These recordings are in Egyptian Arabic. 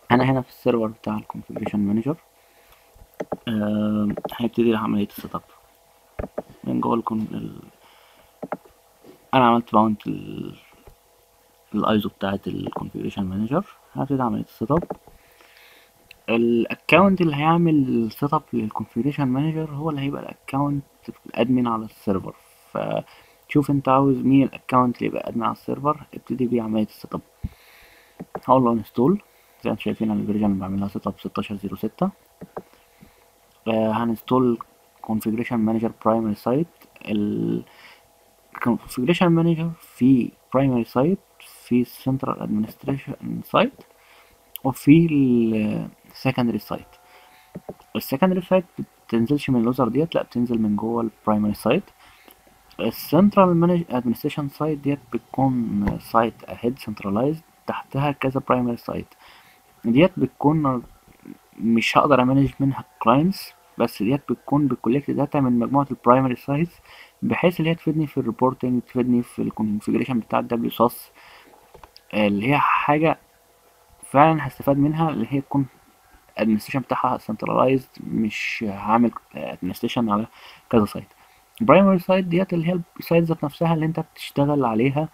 انا هنا في السيرفر بتاع الكونفيجريشن مانجر هيبتدي عمليه السيت اب من جوه الكون ال... انا عملت باونت ال... الايزو بتاعت الكونفيجريشن مانجر هبتدي عمليه السيت اب الاكونت اللي هيعمل السيت اب للكونفيجريشن مانجر هو اللي هيبقى الاكونت الادمن على السيرفر فشوف انت عاوز مين الاكونت اللي يبقى ادمن على السيرفر ابتدي بيه عمليه السيت اب هقول له انستول زي ما انتم شايفين انا الفيرجن اللي بعملها سيت اب 1606 آه هنستول configuration manager primary site ال configuration manager في primary site في central administration site وفي ال secondary site السكندري سايت بتنزلش من اللوزر ديت لا بتنزل من جوه البرايمري سايت السنترال ادمنستريشن سايت ديت بتكون سايت اهيد سنترلايزد تحتها كذا برايمري سايت ديت بتكون مش هقدر امانج منها كلاينتس بس ديت بتكون بتكولكت داتا من مجموعه البرايمري سايتس بحيث اللي هي تفيدني في الريبورتنج تفيدني في الكونفيجريشن بتاع الدبليو ساس اللي هي حاجه فعلا هستفاد منها اللي هي تكون الادمنستريشن بتاعها سنترلايزد مش هعمل ادمنستريشن على كذا سايت البرايمري سايت ديت اللي هي السايت ذات نفسها اللي انت بتشتغل عليها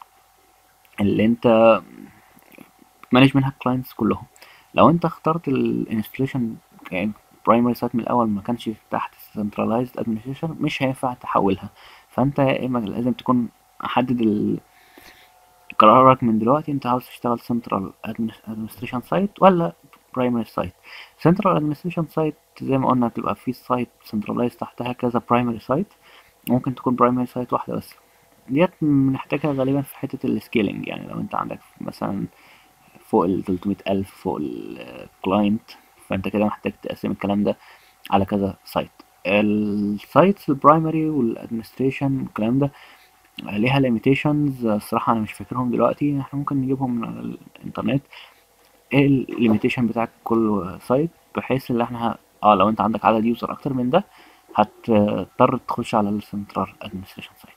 اللي انت بتمانج منها الكلاينتس كلهم لو انت اخترت الانستليشن يعني برايمري سايت من الاول ما كانش تحت سنترلايزد ادمنستريشن مش هينفع تحولها فانت يا اما لازم تكون محدد ال... قرارك من دلوقتي انت عاوز تشتغل سنترال ادمنستريشن سايت ولا برايمري سايت سنترال ادمنستريشن سايت زي ما قلنا بتبقى في سايت سنترلايز تحتها كذا برايمري سايت ممكن تكون برايمري سايت واحده بس ديت بنحتاجها غالبا في حته السكيلينج يعني لو انت عندك مثلا فوق ال 300 ألف فوق الكلاينت فانت كده محتاج تقسم الكلام ده على كذا سايت السايتس البرايمري والادمنستريشن الكلام ده ليها ليميتيشنز الصراحه انا مش فاكرهم دلوقتي احنا ممكن نجيبهم من على الانترنت ايه الليميتيشن بتاع كل سايت بحيث ان احنا اه لو انت عندك عدد يوزر اكتر من ده هتضطر تخش على السنترال ادمنستريشن سايت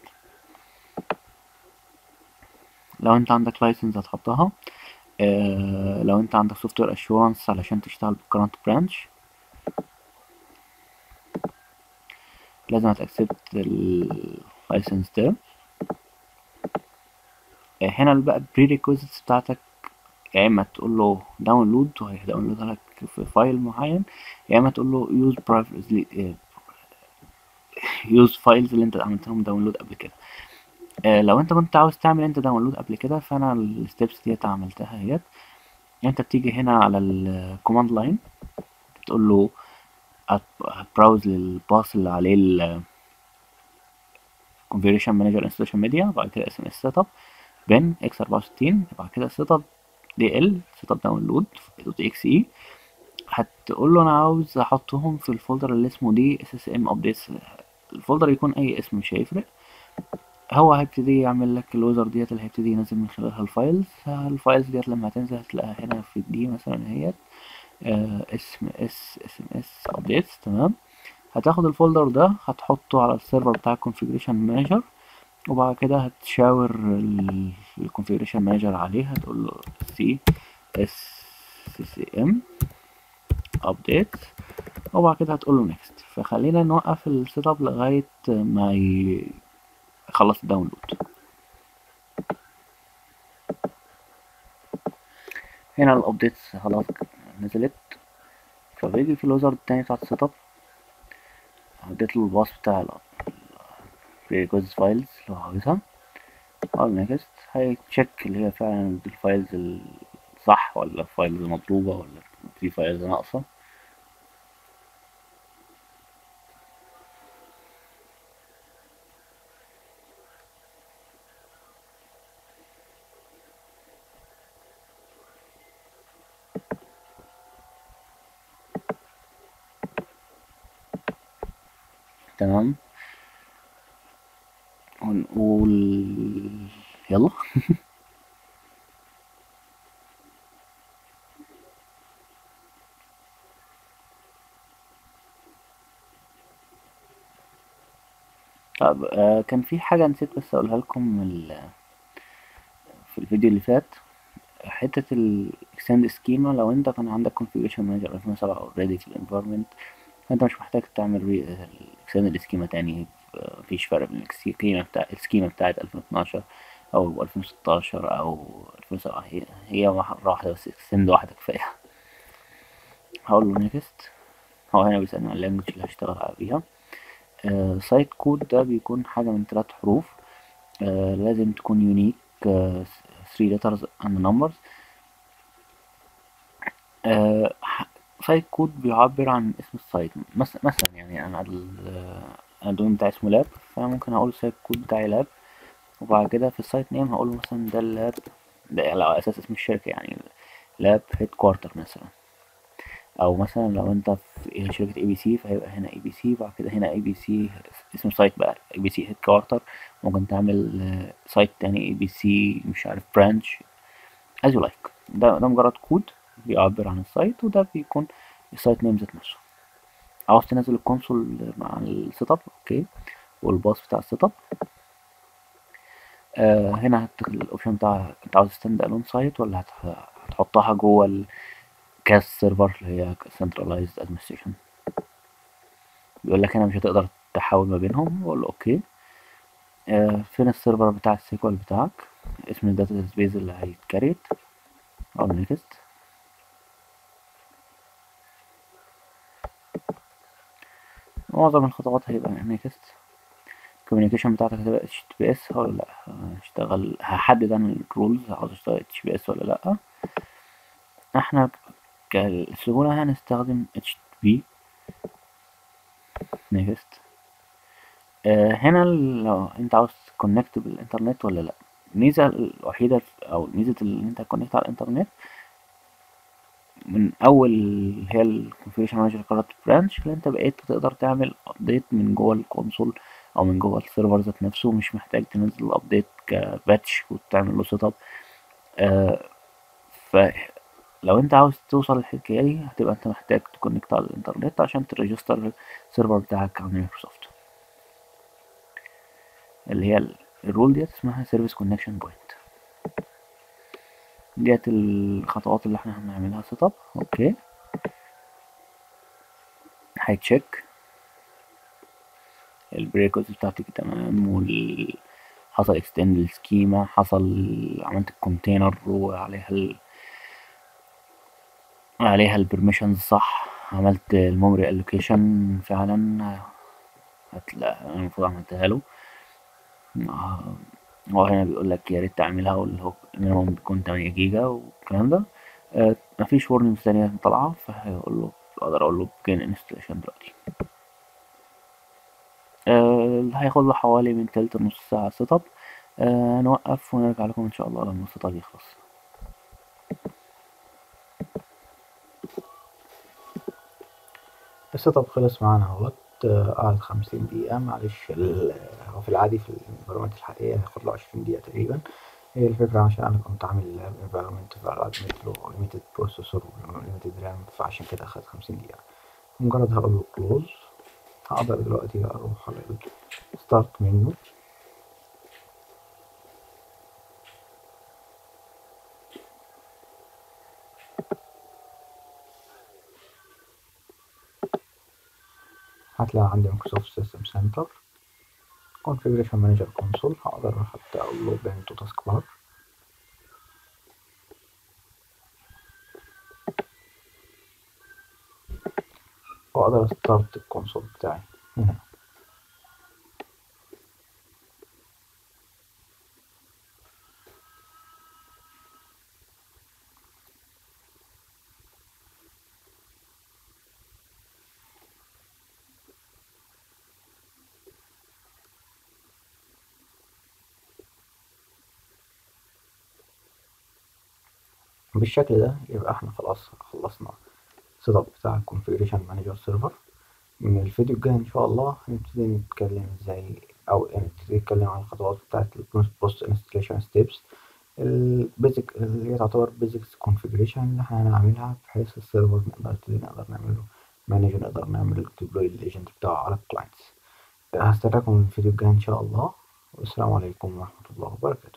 لو انت عندك لايسنس هتحطها آه لو انت عندك سوفت وير اشورنس علشان تشتغل بالكرنت برانش لازم هتأكسبت اللايسنس ده آه هنا بقى البريريكوزيتس بتاعتك يا اما تقول له داونلود وهيداونلود لك في فايل معين يا اما تقول له يوز برايفسي يوز فايلز اللي انت عملت لهم داونلود قبل كده آه لو انت كنت عاوز تعمل انت داونلود قبل كده فانا الستبس ديت عملتها اهيت انت بتيجي هنا على الكوماند لاين تقول له براوز للباص اللي عليه ال configuration manager installation media بعد كده اس ام اس setup بن اكس 64 بعد كده setup دي ال سيت اب داونلود دوت اكس اي هتقول له انا عاوز احطهم في الفولدر اللي اسمه دي اس اس ام ابديتس الفولدر يكون اي اسم مش هيفرق هو هيبتدي يعمل لك الوزر ديت اللي هيبتدي ينزل من خلالها الفايلز الفايلز ديت لما هتنزل هتلاقيها هنا في دي مثلا اهيت اسم اس اس ام اس ابديتس تمام هتاخد الفولدر ده هتحطه على السيرفر بتاع الكونفيجريشن مانجر وبعد كده هتشاور الكونفيجريشن مانجر عليه هتقول له سي اس سي ام ابديت وبعد كده هتقول له نيكست فخلينا نوقف السيت اب لغايه ما يخلص الداونلود هنا الابديتس خلاص نزلت فبيجي في الوزر التاني بتاعت السيت اب اديت له الباص بتاع prerequisite فايلز لو عاوزها اقول نيكست هيتشيك اللي هي فعلا الفايلز الصح ولا فايلز مطلوبة ولا في فايلز ناقصة تمام ونقول يلا طب آه كان في حاجة نسيت بس أقولها لكم ال- في الفيديو اللي فات حتة ال extend schema لو انت كان عندك configuration manager 2007 already في ال environment فانت مش محتاج تعمل re- ال extend schema تاني مفيش فرق بين السكيما بتاع السكيما بتاعت 2012 أو 2016 أو 2007 هي هي مرة واحدة بس extend واحدة كفاية هقول له next هو هنا بيسألني عن اللانجوج اللي هشتغل بيها سايت كود ده بيكون حاجة من ثلاث حروف آه لازم تكون يونيك 3 letters and numbers آه سايت كود بيعبر عن اسم السايت مثلا مثلا يعني انا ال- انا الدومين بتاعي اسمه لاب فممكن اقول السايت كود بتاعي لاب وبعد كده في السايت نيم هقول له مثلا ده اللاب ده على اساس اسم الشركة يعني لاب هيد كوارتر مثلا او مثلا لو انت في شركة اي بي سي فهيبقى هنا اي بي سي بعد كده هنا اي بي سي اسم سايت بقى اي بي سي هيد كوارتر ممكن تعمل آه، سايت تاني اي بي سي مش عارف برانش as you like ده ده مجرد كود بيعبر عن السايت وده بيكون السايت نيم ذات نفسه عاوز تنزل الكونسول مع السيت اب اوكي والباص بتاع السيت اب آه هنا هت- الاوبشن بتاع انت عاوز ستاند الون سايت ولا هت- هتحطها جوه الكاس سيرفر اللي هي centralized administration بيقول لك هنا مش هتقدر تحاول ما بينهم بقول له اوكي آه فين السيرفر بتاع السيكوال بتاعك اسم الداتا سبيس اللي هيتكريت او نيكست معظم الخطوات هيبقى نيكست الكوميونيكيشن بتاعتك هتبقى اتش تي بي اس ولا لا هشتغل هحدد انا الرولز عاوز اشتغل اتش بي اس ولا لا احنا كالسهولة هنستخدم اتش تي بي نيكست آه هنا لو انت عاوز تكونكت بالانترنت ولا لا الميزة الوحيدة او ميزة اللي انت كونكت على الانترنت من اول هي الكونفيجريشن مانجر قررت برانش اللي انت بقيت بتقدر تعمل ابديت من جوه الكونسول او من جوه السيرفر ذات نفسه مش محتاج تنزل الابديت كباتش وتعمل له سيت اب آه فلو انت عاوز توصل للحكايه دي هتبقى انت محتاج تكونكت على الانترنت عشان تريجستر السيرفر بتاعك على مايكروسوفت اللي هي ال- الرول ديت اسمها سيرفيس كونكشن بوينت ديت الخطوات اللي احنا هنعملها سيت اب اوكي هيتشيك البريكوز بتاعتك تمام وال حصل اكستند السكيما حصل عملت الكونتينر وعليها ال... عليها البرميشنز صح عملت الميموري الوكيشن فعلا هتلاقي انا المفروض عملتها له آه، هو هنا بيقول لك يا ريت تعملها واللي هو مينيموم بيكون 8 جيجا والكلام ده آه، مفيش ورنينجز تانية طالعة فهيقول له اقدر اقول له begin انستليشن دلوقتي آه، هياخد له حوالي من تلت لنص ساعة سيت اب آه، نوقف ونرجع لكم ان شاء الله لما السيت اب يخلص السيت اب خلص معانا اهوت آه، قعد خمسين دقيقة معلش ال- هو في العادي في الانفيرومنت الحقيقية هياخد له عشرين دقيقة تقريبا هي الفكرة عشان أنا كنت عامل انفيرومنت فعملت له ليميتد بروسيسور وليميتد رام فعشان كده أخد خمسين دقيقة مجرد هقول له كلوز هقدر دلوقتي أروح على ستارت منيو هتلاقي عندي مايكروسوفت سيستم سنتر configuration manager console هقدر حتى اقول له بين تو تاسك بار واقدر استارت الكونسول بتاعي هنا بالشكل ده يبقى احنا خلاص خلصنا السيت اب بتاع الكونفيجريشن مانجر سيرفر من الفيديو الجاي ان شاء الله هنبتدي نتكلم ازاي او نبتدي نتكلم عن الخطوات بتاعت البوست انستليشن ستيبس البيزك اللي هي تعتبر بيزكس كونفيجريشن اللي احنا هنعملها بحيث السيرفر نقدر نبتدي نقدر نعمله مانج نقدر نعمل ديبلوي الايجنت بتاعه على الكلاينتس هستناكم في الفيديو الجاي ان شاء الله والسلام عليكم ورحمة الله وبركاته